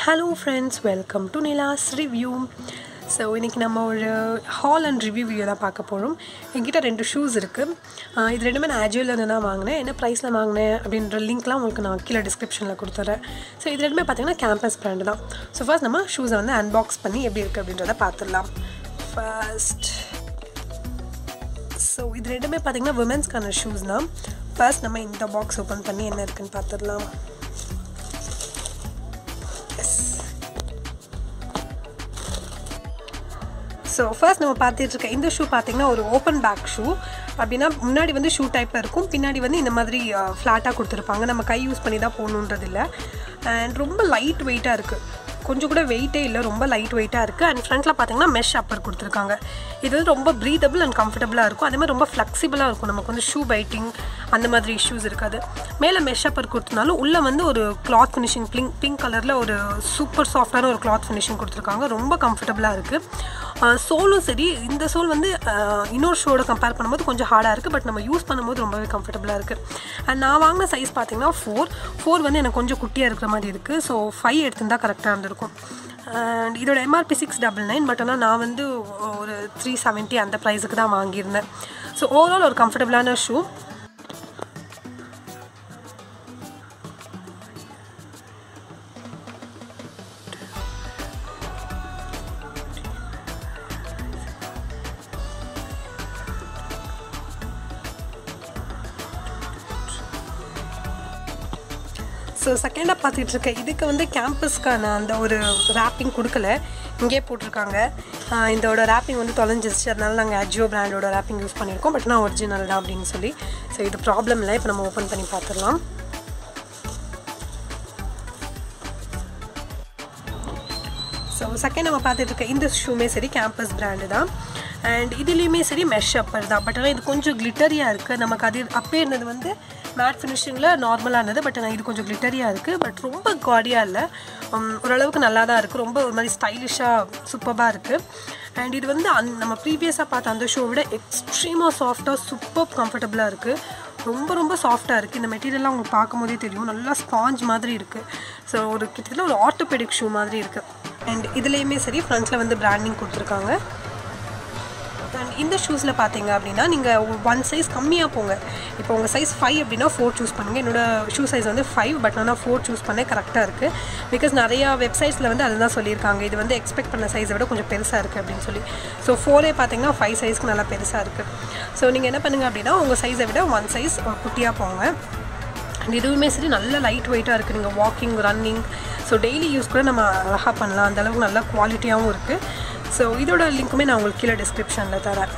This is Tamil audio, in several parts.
hello friends welcome to Nila's review so இன்றைக்கி நம்ம ஒரு ஹால் அண்ட் ரிவ்யூ வீடியோ தான் பார்க்க போகிறோம் என்கிட்ட ரெண்டு ஷூஸ் இருக்குது இது ரெண்டுமே நான் ஆஜுவலில் தான் வாங்கினேன் என்ன ப்ரைஸில் வாங்கினேன் அப்படின்ற லிங்க்லாம் உங்களுக்கு நான் கீழே டிஸ்கிரிப்ஷனில் கொடுத்துறேன் ஸோ இது ரெண்டுமே பார்த்தீங்கன்னா கேம்பஸ் பிராண்டு தான் ஸோ ஃபர்ஸ்ட் நம்ம ஷூஸை வந்து அன்பாக்ஸ் பண்ணி எப்படி இருக்குது அப்படின்றத பார்த்துடலாம் ஃபர்ஸ்ட் ஸோ இது ரெண்டுமே பார்த்தீங்கன்னா விமென்ஸ்க்கான ஷூஸ் தான் ஃபர்ஸ்ட் நம்ம இந்த பாக்ஸ் ஓப்பன் பண்ணி என்ன இருக்குன்னு பார்த்துடலாம் ஸோ ஃபர்ஸ்ட் நம்ம பார்த்துட்டு இருக்க இந்த ஷூ பார்த்தீங்கன்னா ஒரு ஓப்பன் பேக் ஷூ அப்படின்னா முன்னாடி வந்து ஷூ டைப்பில் இருக்கும் பின்னாடி வந்து இந்த மாதிரி ஃப்ளாட்டாக கொடுத்துருப்பாங்க நம்ம கை யூஸ் பண்ணி தான் போகணுன்றது இல்லை அண்ட் ரொம்ப லைட் வெயிட்டாக இருக்குது கொஞ்சம் கூட வெயிட்டே இல்லை ரொம்ப லைட் வெயிட்டாக இருக்குது அண்ட் ஃப்ரண்ட்டில் பார்த்தீங்கன்னா மெஷ் அப்பர் கொடுத்துருக்காங்க இது வந்து ரொம்ப ப்ரீதபிள் அண்ட் கம்ஃபர்டபுளாக இருக்கும் அதே மாதிரி ரொம்ப ஃப்ளெக்சிபிளாக இருக்கும் நமக்கு வந்து ஷூ பைட்டிங் அந்த மாதிரி இஷ்யூஸ் இருக்காது மேலே மெஷ் அப்பர் கொடுத்தனாலும் உள்ளே வந்து ஒரு கிளாத் ஃபினிஷிங் பிங்க் பிங்க் கலரில் ஒரு சூப்பர் சாஃப்டான ஒரு கிளாத் ஃபினிஷிங் கொடுத்துருக்காங்க ரொம்ப கம்ஃபர்டபுளாக இருக்குது சோலும் சரி இந்த சோல் வந்து இன்னொரு ஷோட கம்பேர் பண்ணும்போது கொஞ்சம் ஹார்டாக இருக்குது பட் நம்ம யூஸ் பண்ணும்போது ரொம்பவே கம்ஃபர்டபுளாக இருக்குது அண்ட் நான் வாங்கின சைஸ் பார்த்தீங்கன்னா ஃபோர் ஃபோர் வந்து எனக்கு கொஞ்சம் குட்டியாக இருக்கிற மாதிரி இருக்குது ஸோ ஃபைவ் எடுத்திருந்தால் கரெக்டாக இருந்திருக்கும் அண்ட் இதோட MRP six double nine but ஆனால் நான் வந்து ஒரு த்ரீ செவன்ட்டி அந்த ப்ரைஸுக்கு தான் வாங்கியிருந்தேன் ஸோ ஓவரால் ஒரு கம்ஃபர்டபுளான ஷூ ஸோ செகண்டாக பார்த்துட்டு இருக்க இதுக்கு வந்து கேம்பஸ்க்கான அந்த ஒரு ரேப்பிங் கொடுக்கல இங்கே போட்டிருக்காங்க இதோட ரேப்பிங் வந்து தொலைஞ்சிருச்சு அதனால நாங்கள் அஜியோ பிராண்டோட ரேப்பிங் யூஸ் பண்ணியிருக்கோம் பட் நான் ஒரிஜினல் தான் அப்படின்னு சொல்லி ஸோ இது ப்ராப்ளம் இல்லை இப்போ நம்ம ஓப்பன் பண்ணி பார்த்துடலாம் ஸோ செகண்ட் நம்ம பார்த்துட்டு இருக்க இந்த ஷூமே சரி கேம்பஸ் பிராண்டு தான் அண்ட் இதுலேயுமே சரி மெஷ் அப்பர் தான் பட் ஆனால் இது கொஞ்சம் கிளிட்டரியாக இருக்குது நமக்கு அது அப்பே இருந்தது வந்து மேட் ஃபினிஷிங்கில் நார்மலாக இருந்தது பட் ஆனால் இது கொஞ்சம் கிளிட்டரியாக இருக்குது பட் ரொம்ப காடியாக இல்லை ஓரளவுக்கு நல்லா தான் இருக்குது ரொம்ப ஒரு மாதிரி ஸ்டைலிஷாக சூப்பராக இருக்குது அண்ட் இது வந்து அந் நம்ம ப்ரீவியஸாக பார்த்த அந்த ஷோ விட எக்ஸ்ட்ரீமாக சாஃப்டாக சூப்பர் கம்ஃபர்டபுளாக இருக்குது ரொம்ப ரொம்ப சாஃப்டாக இருக்குது இந்த மெட்டீரியல்லாம் உங்களுக்கு பார்க்கும் போதே தெரியும் நல்லா ஸ்பாஞ்ச் மாதிரி இருக்குது ஸோ ஒரு கிட்டத்தட்ட ஒரு ஆர்த்தோபெடிக் ஷூ மாதிரி இருக்குது அண்ட் இதுலேயுமே சரி ஃப்ரண்ட்டில் வந்து பிராண்டிங் கொடுத்துருக்காங்க அண்ட் இந்த ஷூஸில் பார்த்தீங்க அப்படின்னா நீங்கள் ஒன் சைஸ் கம்மியாக போங்க இப்போ உங்கள் சைஸ் ஃபைவ் அப்படின்னா ஃபோர் சூஸ் பண்ணுங்கள் என்னோடய ஷூ சைஸ் வந்து ஃபைவ் பட் ஆனால் ஃபோர் சூஸ் பண்ண கரெக்டாக இருக்குது பிகாஸ் நிறையா வெப்சைட்ஸில் வந்து அதுதான் சொல்லியிருக்காங்க இது வந்து எக்ஸ்பெக்ட் பண்ண சைஸை விட கொஞ்சம் பெருசாக இருக்குது அப்படின்னு சொல்லி ஸோ ஃபோரே பார்த்தீங்கன்னா ஃபைவ் சைஸ்க்கு நல்லா பெருசாக இருக்குது ஸோ நீங்கள் என்ன பண்ணுங்கள் அப்படின்னா உங்கள் சைஸை விட ஒன் சைஸ் குட்டியாக போங்க அண்ட் இதுவுமே சரி நல்ல லைட் வெயிட்டாக இருக்குது நீங்கள் walking running so daily use கூட நம்ம அழகாக பண்ணலாம் அந்தளவுக்கு நல்ல குவாலிட்டியாகவும் இருக்குது ஸோ இதோட லிங்க்குமே நான் உங்களுக்கு கீழே டிஸ்கிரிப்ஷனில் தரேன்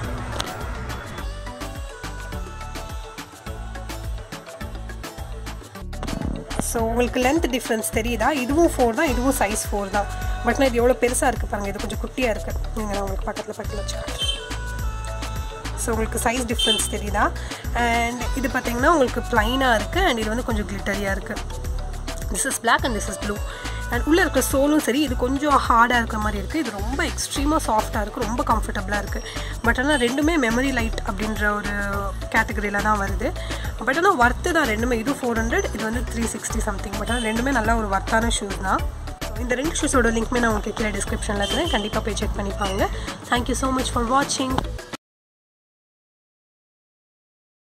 ஸோ உங்களுக்கு லென்த் டிஃப்ரென்ஸ் தெரியுதா இதுவும் ஃபோர் தான் இதுவும் சைஸ் ஃபோர் தான் பட் நான் இது எவ்வளோ பெருசாக இருக்குது பாருங்கள் இது கொஞ்சம் குட்டியாக இருக்குது நீங்கள் நான் உங்களுக்கு பக்கத்தில் பக்கத்தில் வச்சு காட்டுறேன் ஸோ உங்களுக்கு சைஸ் டிஃப்ரென்ஸ் தெரியுதா அண்ட் இது பார்த்தீங்கன்னா உங்களுக்கு ப்ளைனாக இருக்குது அண்ட் இது வந்து கொஞ்சம் கிளிட்டரியாக இருக்குது this is black and this is blue and உள்ளே இருக்கிற சோலும் சரி இது கொஞ்சம் ஹார்டாக இருக்கிற மாதிரி இருக்குது இது ரொம்ப எக்ஸ்ட்ரீமாக சாஃப்டாக இருக்குது ரொம்ப கம்ஃபர்டபுளாக இருக்குது பட் ஆனால் ரெண்டுமே மெமரி லைட் அப்படின்ற ஒரு கேட்டகரியில் தான் வருது பட் ஆனால் ஒர்த்து தான் ரெண்டுமே இது ஃபோர் ஹண்ட்ரட் இது வந்து த்ரீ சிக்ஸ்டி சம்திங் பட் ஆனால் ரெண்டுமே நல்ல ஒரு ஒர்த்தான ஷூஸ் தான் இந்த ரெண்டு ஷூஸோட லிங்க்மே நான் உங்களுக்கு கீழே டிஸ்கிரிப்ஷனில் இருக்கிறேன் கண்டிப்பாக போய் செக் பண்ணிப்பாங்க தேங்க்யூ ஸோ மச் ஃபார் வாட்சிங்